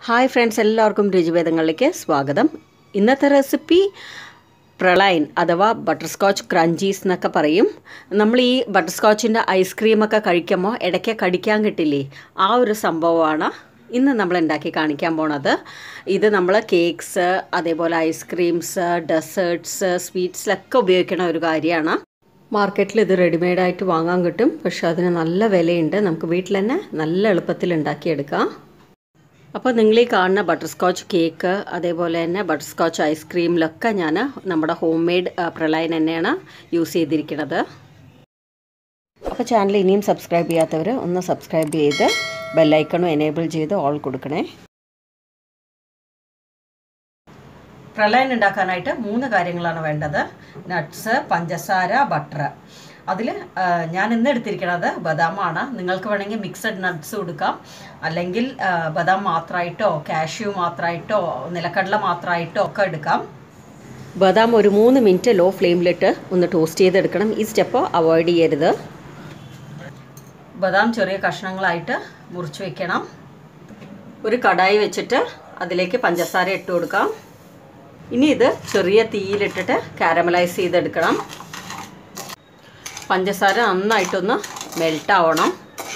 hi friends എല്ലാവർക്കും രുചിഭേദങ്ങളിലേക്ക് സ്വാഗതം ഇന്നത്തെ റെസിപ്പി പ്രളൈൻ അഥവാ ബട്ടർ സ്കോച്ച് ക്രഞ്ചീസ് എന്നൊക്കെ പറയും നമ്മൾ ഈ ബട്ടർ സ്കോച്ചിൻ്റെ ഐസ്ക്രീമൊക്കെ കഴിക്കുമ്പോൾ ഇടയ്ക്ക് കടിക്കാൻ കിട്ടില്ലേ ആ ഒരു സംഭവമാണ് ഇന്ന് നമ്മൾ ഉണ്ടാക്കി കാണിക്കാൻ പോണത് ഇത് നമ്മൾ കേക്ക്സ് അതേപോലെ ഐസ്ക്രീംസ് ഡെസേർട്ട്സ് സ്വീറ്റ്സിലൊക്കെ ഉപയോഗിക്കുന്ന ഒരു കാര്യമാണ് മാർക്കറ്റിൽ ഇത് റെഡിമെയ്ഡായിട്ട് വാങ്ങാൻ കിട്ടും പക്ഷെ അതിന് നല്ല വിലയുണ്ട് നമുക്ക് വീട്ടിൽ തന്നെ നല്ല എളുപ്പത്തിൽ ഉണ്ടാക്കിയെടുക്കാം അപ്പോൾ നിങ്ങൾ ഈ കാണുന്ന ബട്ടർ സ്കോച്ച് കേക്ക് അതേപോലെ തന്നെ ബട്ടർ സ്കോച്ച് ഐസ്ക്രീമിലൊക്കെ ഞാൻ നമ്മുടെ ഹോം മെയ്ഡ് പ്രളയൻ തന്നെയാണ് യൂസ് ചെയ്തിരിക്കുന്നത് അപ്പോൾ ചാനൽ ഇനിയും സബ്സ്ക്രൈബ് ചെയ്യാത്തവർ ഒന്ന് സബ്സ്ക്രൈബ് ചെയ്ത് ബെല്ലൈക്കണും എനേബിൾ ചെയ്ത് ഓൾ കൊടുക്കണേ പ്രളയൻ ഉണ്ടാക്കാനായിട്ട് മൂന്ന് കാര്യങ്ങളാണ് വേണ്ടത് നട്ട്സ് പഞ്ചസാര ബട്ടർ അതിൽ ഞാൻ ഇന്ന് എടുത്തിരിക്കുന്നത് ബദാമാണ് നിങ്ങൾക്ക് വേണമെങ്കിൽ മിക്സഡ് നട്ട്സ് കൊടുക്കാം അല്ലെങ്കിൽ ബദാം മാത്രമായിട്ടോ കാഷ്യൂ മാത്രമായിട്ടോ നിലക്കടല മാത്രമായിട്ടോ ഒക്കെ എടുക്കാം ബദാം ഒരു മൂന്ന് മിനിറ്റ് ലോ ഫ്ലെയിമിലിട്ട് ഒന്ന് ടോസ്റ്റ് ചെയ്തെടുക്കണം ഈ സ്റ്റെപ്പ് അവോയ്ഡ് ചെയ്യരുത് ബദാം ചെറിയ കഷ്ണങ്ങളായിട്ട് മുറിച്ച് വെക്കണം ഒരു കടായി വെച്ചിട്ട് അതിലേക്ക് പഞ്ചസാര ഇട്ട് കൊടുക്കാം ഇനി ഇത് ചെറിയ തീയിലിട്ടിട്ട് കാരമലൈസ് ചെയ്തെടുക്കണം പഞ്ചസാര നന്നായിട്ടൊന്ന് മെൽട്ടാവണം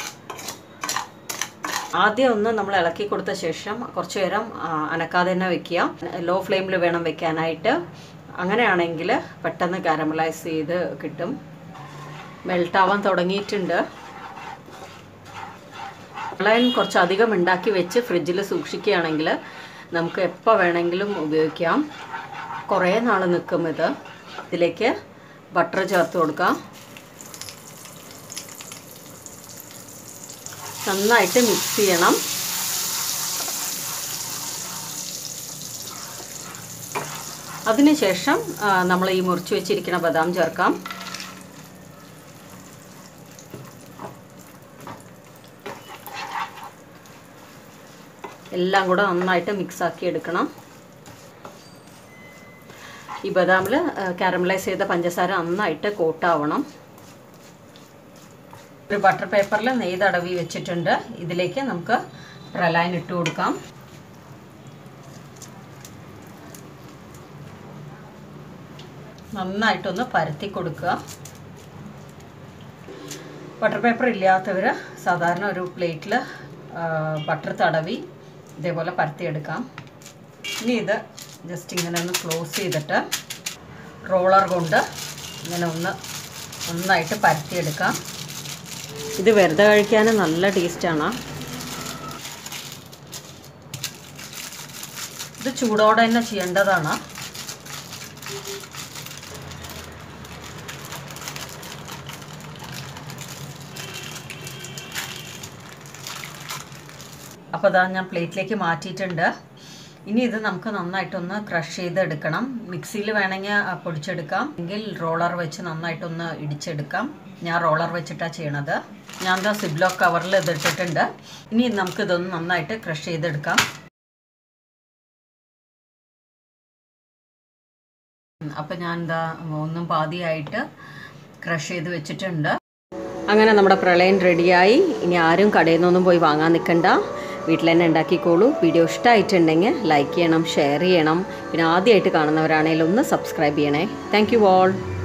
ആദ്യം ഒന്ന് നമ്മൾ ഇളക്കി കൊടുത്ത ശേഷം കുറച്ച് നേരം അനക്കാതെ തന്നെ വെക്കുക ലോ ഫ്ലെയിമിൽ വേണം വെക്കാനായിട്ട് അങ്ങനെയാണെങ്കിൽ പെട്ടെന്ന് കാരമലൈസ് ചെയ്ത് കിട്ടും മെൽട്ടാവാൻ തുടങ്ങിയിട്ടുണ്ട് വെള്ളം കുറച്ചധികം ഉണ്ടാക്കി വെച്ച് ഫ്രിഡ്ജിൽ സൂക്ഷിക്കുകയാണെങ്കിൽ നമുക്ക് എപ്പോൾ വേണമെങ്കിലും ഉപയോഗിക്കാം കുറേ നാൾ നിൽക്കും ഇത് ഇതിലേക്ക് ബട്ടർ ചേർത്ത് കൊടുക്കാം നന്നായിട്ട് മിക്സ് ചെയ്യണം അതിനുശേഷം നമ്മൾ ഈ മുറിച്ച് വെച്ചിരിക്കുന്ന ബദാം ചേർക്കാം എല്ലാം കൂടെ നന്നായിട്ട് മിക്സ് ആക്കി എടുക്കണം ഈ ബദാമിൽ കാരമലൈസ് ചെയ്ത പഞ്ചസാര നന്നായിട്ട് കോട്ടാവണം ഒരു ബട്ടർ പേപ്പറിൽ നെയ്യ് തടവി വെച്ചിട്ടുണ്ട് ഇതിലേക്ക് നമുക്ക് പ്രലായൻ ഇട്ട് കൊടുക്കാം നന്നായിട്ടൊന്ന് പരത്തി കൊടുക്കുക ബട്ടർ പേപ്പർ ഇല്ലാത്തവർ സാധാരണ ഒരു പ്ലേറ്റിൽ ബട്ടർ തടവി ഇതേപോലെ പരത്തിയെടുക്കാം ഇനി ഇത് ജസ്റ്റ് ഇങ്ങനെ ഒന്ന് ക്ലോസ് ചെയ്തിട്ട് റോളർ കൊണ്ട് ഇങ്ങനെ ഒന്ന് നന്നായിട്ട് പരത്തിയെടുക്കാം ഇത് വെറുതെ കഴിക്കാൻ നല്ല ടേസ്റ്റാണ് ഇത് ചൂടോടെ തന്നെ ചെയ്യേണ്ടതാണ് അപ്പോൾ അതാ ഞാൻ പ്ലേറ്റിലേക്ക് മാറ്റിയിട്ടുണ്ട് ഇനി ഇത് നമുക്ക് നന്നായിട്ടൊന്ന് ക്രഷ് ചെയ്തെടുക്കണം മിക്സിയിൽ വേണമെങ്കിൽ പൊടിച്ചെടുക്കാം എങ്കിൽ റോളർ വെച്ച് നന്നായിട്ടൊന്ന് ഇടിച്ചെടുക്കാം ഞാൻ റോളർ വെച്ചിട്ടാണ് ചെയ്യണത് ഞാൻ എന്താ സിബ്ലോ കവറിൽ ഇതിട്ടിട്ടുണ്ട് ഇനി നമുക്കിതൊന്ന് നന്നായിട്ട് ക്രഷ് ചെയ്തെടുക്കാം അപ്പം ഞാൻ എന്താ ഒന്നും പാതിയായിട്ട് ക്രഷ് ചെയ്ത് വെച്ചിട്ടുണ്ട് അങ്ങനെ നമ്മുടെ പ്രളയം റെഡിയായി ഇനി ആരും കടയിൽ നിന്നൊന്നും പോയി വാങ്ങാൻ നിൽക്കണ്ട വീട്ടിൽ തന്നെ ഉണ്ടാക്കിക്കോളൂ വീഡിയോ ഇഷ്ടമായിട്ടുണ്ടെങ്കിൽ ലൈക്ക് ചെയ്യണം ഷെയർ ചെയ്യണം പിന്നെ ആദ്യമായിട്ട് കാണുന്നവരാണെങ്കിലും ഒന്ന് സബ്സ്ക്രൈബ് ചെയ്യണേ താങ്ക് യു ഓൾ